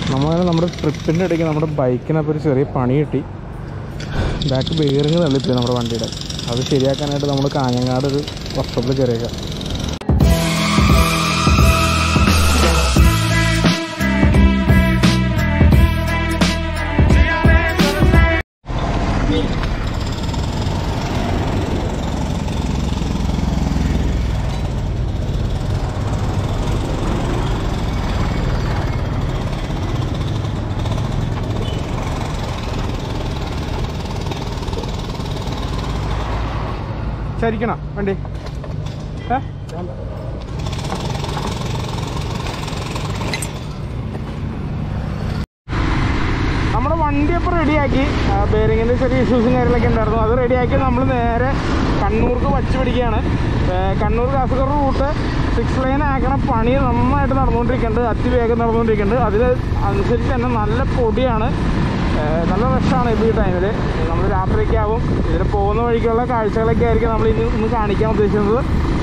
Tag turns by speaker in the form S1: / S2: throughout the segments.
S1: നമ്മൾ നമ്മുടെ ട്രിപ്പിൻ്റെ ഇടയ്ക്ക് നമ്മുടെ ബൈക്കിനപ്പോൾ ഒരു ചെറിയ പണി കിട്ടി ബാക്ക് ബെയറിങ് തള്ളിപ്പോയി നമ്മുടെ വണ്ടിയുടെ അത് ശരിയാക്കാനായിട്ട് നമ്മൾ കാഞ്ഞങ്ങാട് ഒരു വർക്ക്ഷോപ്പിൽ കയറിയേക്കാം ചരിക്കണം വണ്ടി ഏ നമ്മുടെ വണ്ടി അപ്പോൾ റെഡിയാക്കി ബെയറിങ്ങിൻ്റെ ചെറിയ ഇഷ്യൂസും കാര്യങ്ങളൊക്കെ ഉണ്ടായിരുന്നു അത് റെഡിയാക്കി നമ്മൾ നേരെ കണ്ണൂർക്ക് വച്ച് പിടിക്കുകയാണ് ഏ, Kannur Kasaragod route six line ആക്കണ പണി നന്നായിട്ട് നടന്നുകൊണ്ടിരിക്കുന്നുണ്ട് അതിവേഗം നടന്നുകൊണ്ടിരിക്കുന്നുണ്ട് അതിൽ അനുസരിച്ച് തന്നെ നല്ല പൊടിയാണ് ഏ, നല്ല റഷാണ് ഇപ്പോൾ ഈ ടൈമിൽ നമ്മൾ രാത്രിയൊക്കെ ആവും ഇതിൽ പോകുന്ന വഴിക്കുള്ള കാഴ്ചകളൊക്കെ ആയിരിക്കും നമ്മൾ ഇനി ഇന്ന് കാണിക്കാൻ ഉദ്ദേശിക്കുന്നത്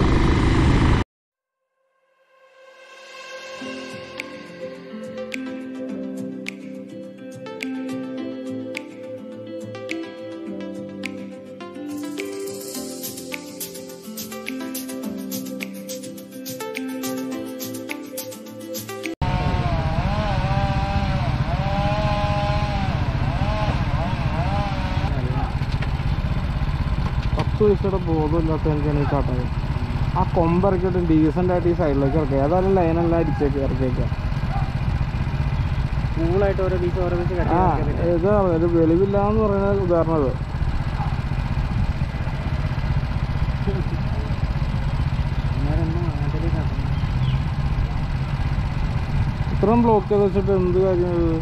S1: പത്ത് പൈസയുടെ ബോധമില്ലാത്ത എനിക്കാണ് ഈ കാട്ടത് ആ കൊമ്പിറക്കിയിട്ട് ഡീസൻ്റ് ആയിട്ട് ഈ സൈഡിലേക്ക് ഇറക്കുക ഏതായാലും ലൈനെല്ലാം അടിച്ചേക്ക് ഇറക്കിയേക്കാം
S2: കൂളായിട്ട് ഓരോ പീസ് ഓരോ പീസ്
S1: ആ ഇതാ ഒരു വെളിവില്ല എന്ന് പറയുന്ന ഉദാഹരണം അത് ഇത്രയും ബ്ലോക്ക് ചെയ്ത് വെച്ചിട്ട് എന്ത് കാര്യം ഇത്?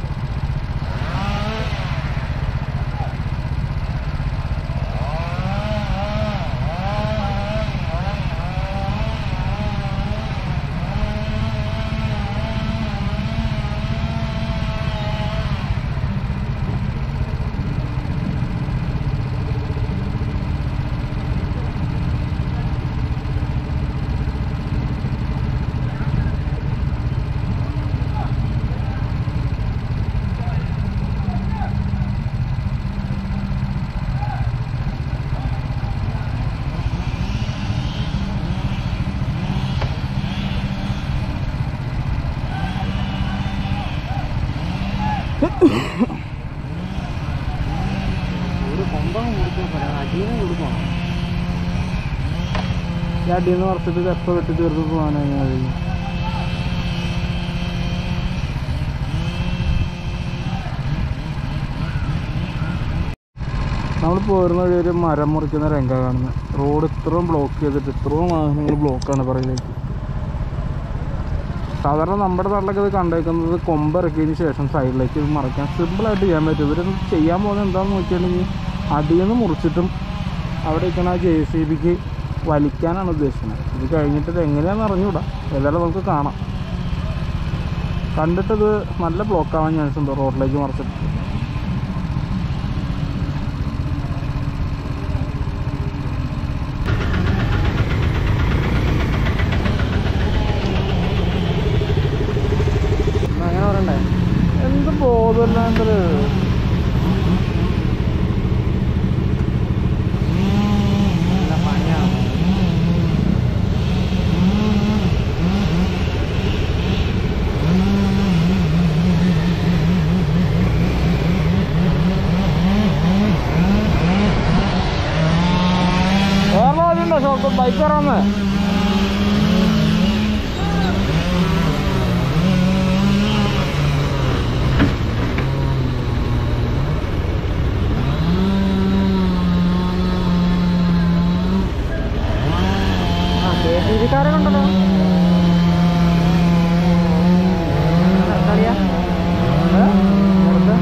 S2: ഒരു കൊമ്പം കൊടുക്കാൻ പറയാം അടിയും കൊടുക്കണം
S1: ഈ അടിയെന്ന് പറിച്ചിട്ട് ഇത് എപ്പോൾ വെട്ടി തീർത്ത് പോകാനായി നമ്മൾ പോരുന്ന വഴി ഒരു മരം മുറിക്കുന്ന രംഗം കാണുന്നത് റോഡ് ഇത്രയും ബ്ലോക്ക് ചെയ്തിട്ട് ഇത്രയും വാഹനങ്ങൾ ബ്ലോക്കാണ് പറയുന്നത് സാധാരണ നമ്മുടെ നാട്ടിലൊക്കെ ഇത് കണ്ടേക്കുന്നത് കൊമ്പിറക്കിയതിന് ശേഷം സൈഡിലേക്ക് ഇത് മറിക്കാൻ സിമ്പിളായിട്ട് ചെയ്യാൻ പറ്റും ഇവരൊന്നും ചെയ്യാൻ പോകുന്നത് എന്താണെന്ന് നോക്കിയിട്ടുണ്ടെങ്കിൽ അടിയിൽ നിന്ന് മുറിച്ചിട്ടും അവിടെ ഇരിക്കണ ജെ സി ബിക്ക് വലിക്കാനാണ് ഉദ്ദേശിക്കുന്നത് ഇത് കഴിഞ്ഞിട്ട് ഇത് എങ്ങനെയാണെന്ന് അറിഞ്ഞൂടാ ഏതായാലും നമുക്ക് കാണാം കണ്ടിട്ടത് നല്ല ബ്ലോക്ക് ആവാൻ ചാൻസ് ഉണ്ട് റോഡിലേക്ക് മറിച്ചിട്ട്
S2: അങ്ങനെ പറയണ്ടേ
S1: എന്ത് ബോധമില്ലാണ്ടത്
S2: നല്ല പണിയാണ്
S1: വേറെ ആരുണ്ടോ ഷോപ്പ് ബൈക്ക് കയറാന്ന്
S2: ആ കെ ടി വിക്കാരെ കണ്ടല്ലോ കളിയാ വെറുതെ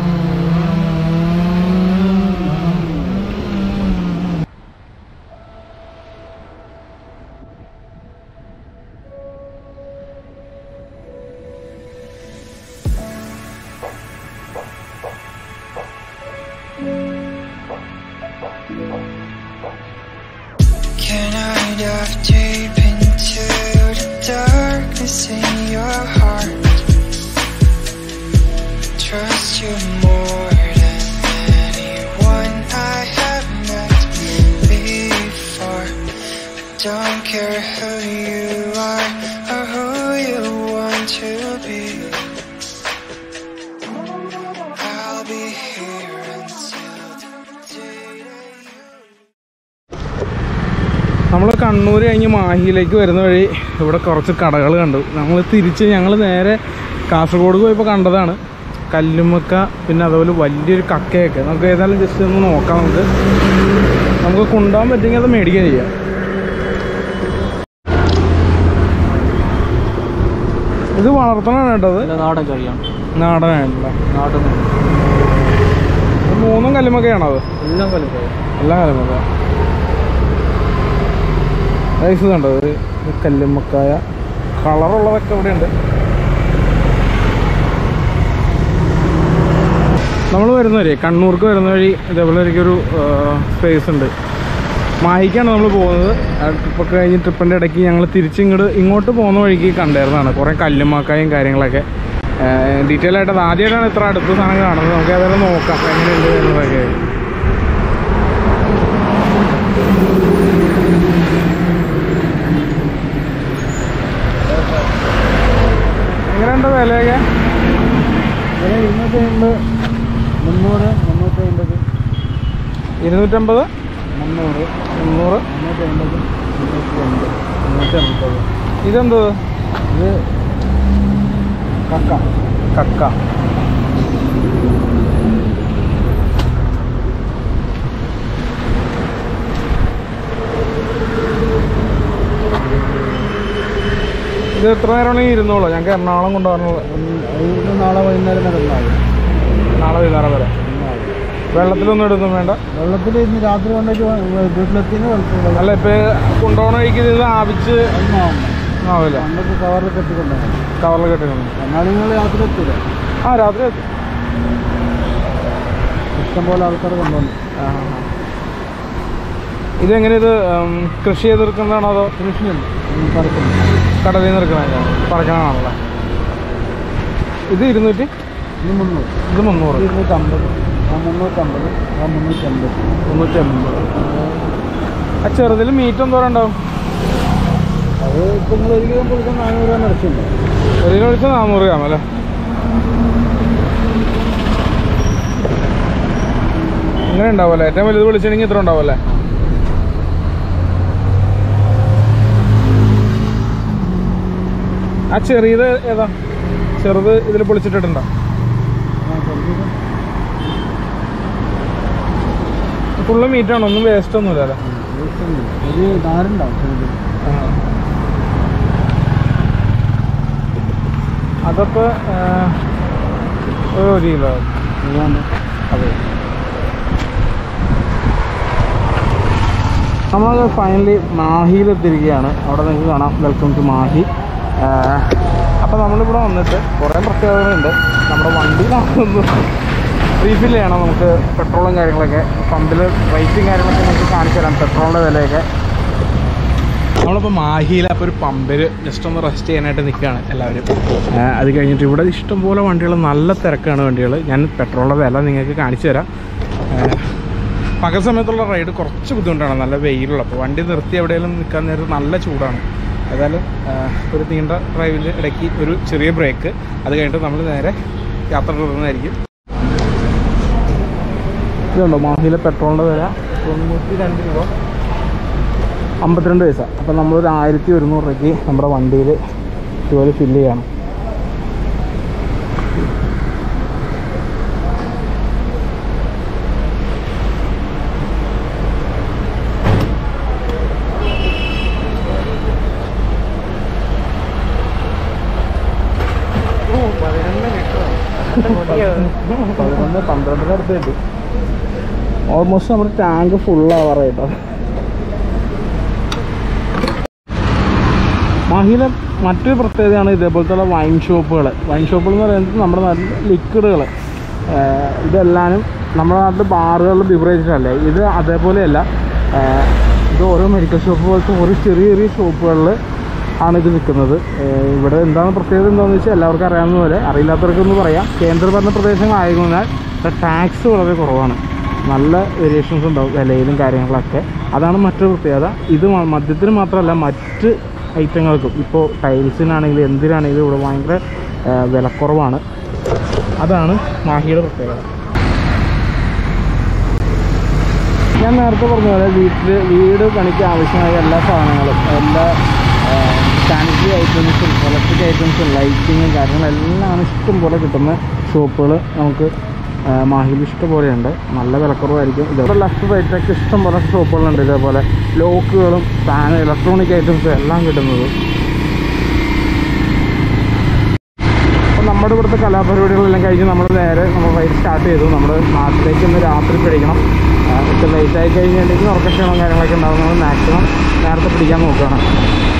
S3: Can I dive deep into the darkness in your heart? trust you more than anyone I have met before. I don't care who you are or who you want to be. I'll be here until the day that you.
S1: നമ്മൾ കണ്ണൂർ കഴിഞ്ഞ് മാഹിയിലേക്ക് വരുന്ന വഴി ഇവിടെ കുറച്ച് കടകൾ കണ്ടു നമ്മൾ തിരിച്ച് ഞങ്ങൾ നേരെ കാസർഗോഡ് പോയപ്പോൾ കണ്ടതാണ് കല്ലുമ്മക്ക പിന്നെ അതുപോലെ വലിയൊരു കക്കയൊക്കെ നമുക്ക് ഏതായാലും ജസ്റ്റ് ഒന്ന് നോക്കാം നമുക്ക് നമുക്ക് കൊണ്ടുപോകാൻ പറ്റുമെങ്കിൽ അത് മേടിക്കാൻ ചെയ്യാം ഇത് വളർത്തണമാണ് കേട്ടത്
S2: നല്ല നാടൻ കഴിയാണ്
S1: നാടനാണല്ലേ
S2: നാടൻ
S1: ഇത് മൂന്നും കല്ലുമ്മക്കയാണോ അത്
S2: എല്ലാം കളിക്കായി
S1: എല്ലാ കല്ലുമ്മക്ക റൈസ് കണ്ടോ ഇത് ഇത് കല്ലുമ്മക്കായ കളറുള്ളതൊക്കെ ഇവിടെ ഉണ്ട് നമ്മൾ വരുന്ന വഴി കണ്ണൂർക്ക് വരുന്ന വഴി ഇതേപോലെ എനിക്കൊരു സ്പേസ് ഉണ്ട് മാഹിക്കാണ് നമ്മൾ പോകുന്നത് ആ ട്രിപ്പൊക്കെ കഴിഞ്ഞ് ട്രിപ്പിൻ്റെ ഇടയ്ക്ക് ഞങ്ങൾ തിരിച്ചിങ്ങോട്ട് ഇങ്ങോട്ട് പോകുന്ന വഴിക്ക് കണ്ടായിരുന്നതാണ് കുറേ കല്ലുമാക്കായും കാര്യങ്ങളൊക്കെ ഡീറ്റെയിൽ ആയിട്ട് അത് ആദ്യമായിട്ടാണ് ഇത്ര അടുത്ത സാധനം കാണുന്നത് നമുക്ക് ഏതായാലും നോക്കാം എങ്ങനെയുണ്ട് എന്നതൊക്കെ എങ്ങനെയുണ്ട് വിലയൊക്കെ
S2: വില ഇരുന്നൂറ്റി അമ്പത് മുന്നൂറ് മുന്നൂറ്റി അമ്പത്
S1: ഇരുന്നൂറ്റമ്പത്
S2: മുന്നൂറ്
S1: മുന്നൂറ്
S2: മുന്നൂറ്റി അമ്പത് മുന്നൂറ്റി അമ്പത് മുന്നൂറ്റി അമ്പത്
S1: ഇതെന്തത്
S2: ഇത് കക്ക
S1: കക്ക ഇത് എത്ര നേരമാണെങ്കിൽ ഇരുന്നോളൂ ഞങ്ങൾക്ക് എറണാകുളം കൊണ്ടുപോകാനുള്ള
S2: ഇത് നാളെ വൈകുന്നേരം വരെ ഉണ്ടാവും
S1: നാളെ വൈകുന്നേരം വരെ വെള്ളത്തിലൊന്നും ഇടുന്നും വേണ്ട
S2: വെള്ളത്തിൽ ഇന്ന് രാത്രി കൊണ്ടേക്ക് വീട്ടിലെത്തിന് വെള്ളത്തിൽ
S1: അല്ല ഇപ്പൊ കൊണ്ടുപോകണ വഴിക്ക് ഇത് ആവിച്ച്
S2: വെള്ളം
S1: ആവില്ല
S2: പണ്ടൊക്കെ കവറിൽ കെട്ടിക്കൊണ്ടാണ്
S1: കവറിൽ കെട്ടിക്കണം
S2: എന്നാൽ നിങ്ങൾ രാത്രി എത്തില്ല
S1: ആ രാത്രി എത്തും
S2: ഇഷ്ടംപോലെ ആൾക്കാർ കൊണ്ടുവന്നു
S1: ആ, ആ, ആ. ഇതെങ്ങനെ ഇത് ഉം, കൃഷി ചെയ്തെടുക്കുന്നതാണോ അതോ
S2: കൃഷിയുണ്ട് പറക്കുന്നു
S1: കടലിൽ നിന്ന് എടുക്കണ പറക്കണതാണല്ലേ ഇത് ഇരുന്നൂറ്റി
S2: ഇത് മുന്നൂറ്
S1: ഇത് മുന്നൂറ്
S2: ഇത് ഇരുന്നൂറ്റമ്പത് ആ മുന്നൂറ്റമ്പത് ആ മുന്നൂറ്റമ്പത്
S1: മുന്നൂറ്റി അമ്പത് ആ ചെറുതിൽ മീറ്റ് എന്തോരം ഉണ്ടാവും
S2: അത് ഇപ്പം നിങ്ങൾ ഒരു കിലോ കൊടുക്കാൻ നാനൂറ് രൂപ ഇറച്ചിയുണ്ട്
S1: ഒരു കിലോ വെച്ചാൽ നാനൂറ് ഗ്രാം അല്ലേ ഇങ്ങനെ ഉണ്ടാവുമല്ലേ ഏറ്റവും വലുത് വിളിച്ചിട്ടുണ്ടെങ്കിൽ ഇത്ര ഉണ്ടാവുമല്ലേ ആ ചെറിയത് ഏതാ ചെറുത് ഇതിൽ പൊളിച്ചിട്ടിട്ടുണ്ടോ
S2: ആ ചെറുത്
S1: ഫുള്ള് മീറ്റാണ് ഒന്നും വേസ്റ്റ് ഒന്നുമില്ല അല്ലേ
S2: വേസ്റ്റുണ്ട്. ഒരു നാരുണ്ടാവും ചെറുത്
S1: അതൊക്കെ ആ, ഒരു ഒരു കിലോ
S2: ഇതാണ്
S1: അതെ നമ്മൾ ഫൈനലി മാഹിയിലെത്തിയിരിക്കുകയാണ് അവിടെ നിങ്ങൾക്ക് കാണാം വെൽക്കം ടു മാഹി അപ്പോൾ നമ്മളിവിടെ വന്നിട്ട് കുറേ പ്രത്യേകതകളുണ്ട് നമ്മുടെ വണ്ടിയിലാണെന്ന് റീഫിൽ ചെയ്യണം നമുക്ക് പെട്രോളും കാര്യങ്ങളൊക്കെ പമ്പിൽ റേറ്റും കാര്യങ്ങളൊക്കെ നമുക്ക് കാണിച്ചു തരാം പെട്രോളിൻ്റെ വിലയൊക്കെ നമ്മളിപ്പോൾ മാഹിയിൽ അപ്പോൾ ഒരു പമ്പിൽ ജസ്റ്റ് ഒന്ന് റെസ്റ്റ് ചെയ്യാനായിട്ട് നിൽക്കുകയാണ് എല്ലാവരും ആ, അത് കഴിഞ്ഞിട്ട് ഇവിടെ ഇഷ്ടംപോലെ വണ്ടികൾ നല്ല തിരക്കാണ് വണ്ടികൾ ഞാൻ പെട്രോളിൻ്റെ വില നിങ്ങൾക്ക് കാണിച്ചു തരാം ആ, പകൽ സമയത്തുള്ള റൈഡ് കുറച്ച് ബുദ്ധിമുട്ടാണ് നല്ല വെയിലുള്ളപ്പോൾ വണ്ടി നിർത്തി എവിടെയെങ്കിലും നിൽക്കാൻ നേരം നല്ല ചൂടാണ് ഏതായാലും ആ, ഒരു നീണ്ട ഡ്രൈവിൽ ഇടയ്ക്ക് ഒരു ചെറിയ ബ്രേക്ക് അത് കഴിഞ്ഞിട്ട് നമ്മൾ നേരെ യാത്ര തുടരുന്നതായിരിക്കും ഇതുണ്ടോ മാഹിയിലെ പെട്രോളിൻ്റെ വില തൊണ്ണൂറ്റി രണ്ട് രൂപ അമ്പത്തിരണ്ട് പൈസ അപ്പം നമ്മളൊരു ആയിരത്തി ഒരുന്നൂറ് രൂപയ്ക്ക് നമ്മുടെ വണ്ടിയിൽ ഇതുപോലെ ഫില്ല് ചെയ്യണം പതിനൊന്ന് പന്ത്രണ്ടിന് അടുത്ത് കിട്ടും ഓൾമോസ്റ്റ് നമ്മുടെ ടാങ്ക് ഫുള്ളാവാറായിട്ടോ മാഹിയിലെ മറ്റൊരു പ്രത്യേകതയാണ് ഇതേപോലത്തെ വൈൻ ഷോപ്പുകൾ വൈൻ ഷോപ്പുകൾ എന്ന് പറയുന്നത് നമ്മുടെ നാട്ടിൽ ലിക്വിഡുകൾ ഇതെല്ലാനും നമ്മുടെ നാട്ടിൽ ബാറുകളിൽ ബിവറേജസ് അല്ലേ ഇത് അതേപോലെയല്ല ഏഹ് ഇത് ഓരോ മെഡിക്കൽ ഷോപ്പ് പോലത്തെ ഓരോ ചെറിയ ചെറിയ ഷോപ്പുകളിൽ ആണ് ഇത് വിൽക്കുന്നത് ഏഹ് ഇവിടെ എന്താണ് പ്രത്യേകത എന്താണെന്ന് വെച്ചാൽ എല്ലാവർക്കും അറിയാവുന്ന പോലെ അറിയില്ലാത്തവർക്കൊന്ന് പറയാം കേന്ദ്രഭരണ പ്രദേശങ്ങളായതിനാൽ ടാക്സ് വളരെ കുറവാണ് നല്ല വേരിയേഷൻസ് ഉണ്ടാവും വിലയിലും കാര്യങ്ങളൊക്കെ അതാണ് മറ്റൊരു പ്രത്യേകത ഇത് മ- മദ്യത്തിന് മാത്രമല്ല മറ്റ് ഐറ്റങ്ങൾക്കും ഇപ്പോൾ ടൈൽസിനാണെങ്കിലും എന്തിനാണെങ്കിലും ഇവിടെ ഭയങ്കര ഏഹ് വിലക്കുറവാണ് അതാണ് മാഹിയുടെ പ്രത്യേകത ഞാൻ നേരത്തെ പറഞ്ഞ പോലെ വീട്ടിൽ വീട് പണിക്ക് ആവശ്യമായ എല്ലാ സാധനങ്ങളും എല്ലാ സാനിറ്ററി ഐറ്റംസും ഇലക്ട്രിക് ഐറ്റംസും ലൈറ്റിങ്ങും കാര്യങ്ങളെല്ലാം ഇഷ്ടം പോലെ കിട്ടുന്ന ഷോപ്പുകൾ നമുക്ക് ആ, മാഹിയിൽ ഇഷ്ടം പോലെയുണ്ട് നല്ല വിലക്കുറവായിരിക്കും ഇതേപോലെ ലെഫ്റ്റ് റൈറ്റൊക്കെ ഇഷ്ടം പോലെ ഷോപ്പുകളുണ്ട് ഇതേപോലെ ലോക്കുകളും ഫാൻ ഇലക്ട്രോണിക് ഐറ്റംസും എല്ലാം കിട്ടുന്നത് അപ്പോൾ നമ്മുടെ ഇവിടുത്തെ കലാപരിപാടികളെല്ലാം കഴിഞ്ഞ് നമ്മൾ നേരെ നമ്മൾ റൈഡ് സ്റ്റാർട്ട് ചെയ്തു നമ്മുടെ നാട്ടിലേക്ക് ഇന്ന് രാത്രി പിടിക്കണം ഇപ്പം ലേറ്റ് ആയി കഴിഞ്ഞിട്ടുണ്ടെങ്കിൽ ഉറക്കക്ഷീണവും കാര്യങ്ങളൊക്കെ ഉണ്ടാകുന്നത് മാക്സിമം നേരത്തെ പിടിക്കാൻ നോക്കുകയാണ്